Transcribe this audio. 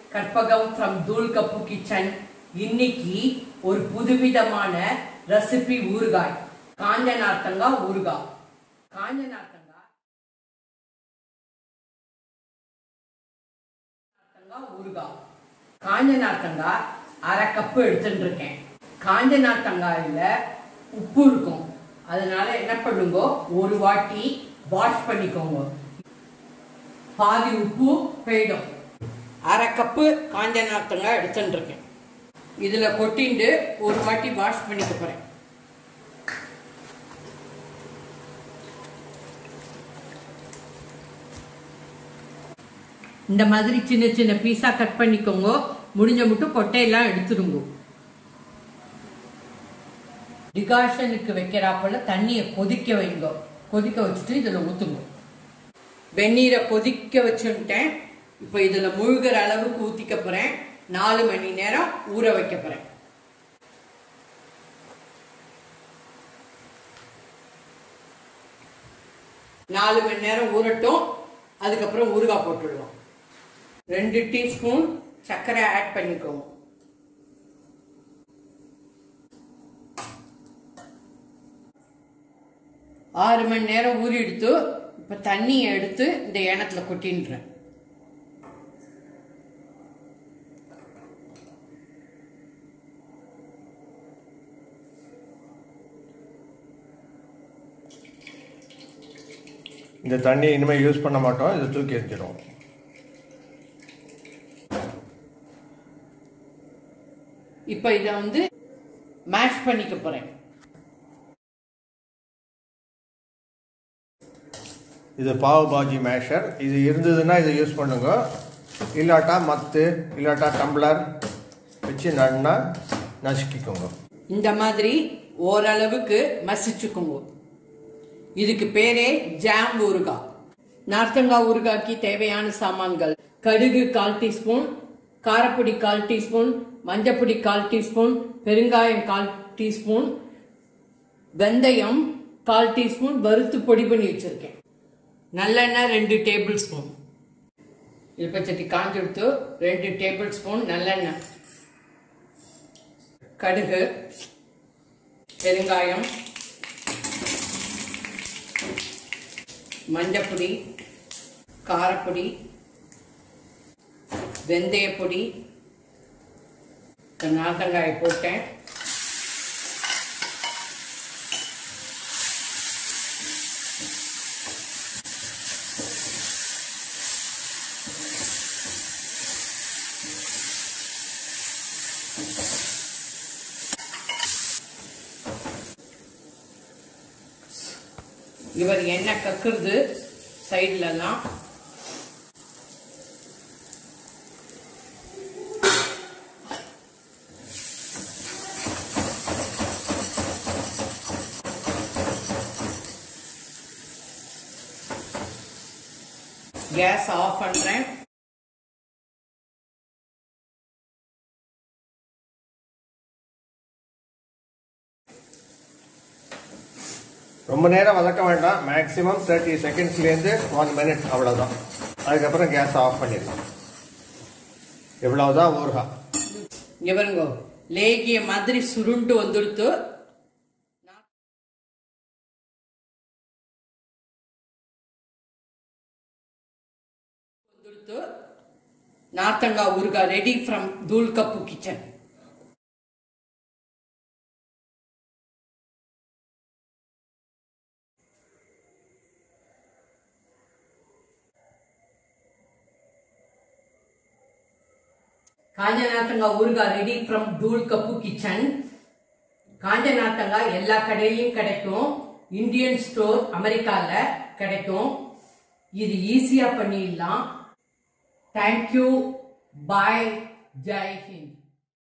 Karpagam from Thool cup kitchen இன்னைக்கு ஒரு புதுவிதமான ரெசிபி ஊறுகாய் காஞ்ச நார்த்தங்காய் ஊறுகாய் காஞ்ச நார்த்தங்காய் நார்த்தங்காய் ஊறுகாய் காஞ்ச நார்த்தங்காய் அரை கப்பு எடுத்துட்டு இருக்கேன் காஞ்ச நார்த்தங்காயில உப்பு இருக்கும் அதனால என்ன பண்ணுங்க ஒரு வாட்டி வாஷ் பண்ணிக்கோங்க பாதி உப்பு போயிடும் அரை கப்பு காஞ்ச நார்த்தங்காய் எடுத்துட்டு இருக்கேன் இதுல கொட்டிண்டு ஒரு வாட்டி வாஷ் பண்ணிக்க போறேன் இந்த மாதிரி சின்ன சின்ன பீஸா கட் பண்ணிக்கோங்க முடிஞ்ச மட்டும் கொட்டையெல்லாம் எடுத்துடுங்க டிகாஷனுக்கு வைக்கிறாப்புல தண்ணியை கொதிக்க வைங்க கொதிக்க வச்சுட்டு இதுல ஊத்துங்க வெந்நீரை கொதிக்க வச்சுட்டேன் இப்போ இதுல முழுகிற அளவுக்கு ஊத்திக்க போறேன் நாலு மணி நேரம் ஊற வைக்க போறேன் நாலு மணி நேரம் ஊறட்டும் அதுக்கப்புறம் ஊறுகாய் போட்டுடுவோம் ரெண்டு டீஸ்பூன் சர்க்கரை ஆட் பண்ணிக்கோங்க ஆறு மணி நேரம் ஊறி எடுத்து இப்போ தண்ணியை எடுத்து இந்த எண்ணத்துல கொட்டின்றேன் இந்த தண்ணியை இனிமேல் யூஸ் பண்ண மாட்டோம் இதை தூக்கி எரிஞ்சிடும் இப்போ இதை வந்து மேஷ் பண்ணிக்க போறேன் இது பாவ் பாஜி மேஷர் இது இருந்ததுன்னா இதை யூஸ் பண்ணுங்க இல்லாட்டா மத்து இல்லாட்டா டம்ளர் வச்சு நன்னா நசுக்கிக்கோங்க இந்த மாதிரி ஓரளவுக்கு மசிச்சுக்கோங்க இதுக்கு பேரே ஜாம் ஊறுகாய் நார்த்தங்காய் ஊறுகாய்க்கு தேவையான சாமான்கள் கடுகு கால் டீஸ்பூன் காரப்பொடி கால் டீஸ்பூன் மஞ்சப்பொடி கால் டீஸ்பூன் பெருங்காயம் கால் டீஸ்பூன் வெந்தயம் கால் டீஸ்பூன் வறுத்து பொடி பண்ணி வச்சிருக்கேன் நல்லெண்ணெய் ரெண்டு டேபிள் ஸ்பூன் இழுப்பச்சட்டி காஞ்செடுத்து ரெண்டு டேபிள் ஸ்பூன் நல்லெண்ணெய் கடுகு பெருங்காயம் மஞ்சப்பொடி காரப்பொடி வெந்தயப்பொடி நார்த்தங்காயை போட்டேன் இவர் எண்ணெய் கக்குறது சைட்லலாம் கேஸ் ஆஃப் பண்றேன் ரொம்ப நேரம் வதக்க வேண்டாம் மேக்ஸிமம் தேர்ட்டி செகண்ட்ஸ்லேருந்து ஒன் மினிட் அவ்வளோதான் அதுக்கப்புறம் கேஸ் ஆஃப் பண்ணிடலாம் இவ்வளவுதான் ஊறுகா இங்க பாருங்க லேகிய மாதிரி சுருண்டு வந்துடுத்து வந்துடுத்து நார்த்தங்காய் ஊறுகாய் ready from Thool cup kitchen காஞ்ச நார்த்தங்காய் ஊறுகாய் ready from Thool cup kitchen காஞ்ச நார்த்தங்காய் எல்லா கடையிலையும் கிடைக்கும் இந்தியன் ஸ்டோர் அமெரிக்கால கிடைக்கும் இது ஈஸியா பண்ணிடலாம் தேங்க்யூ பாய் ஜெய் ஹிந்த்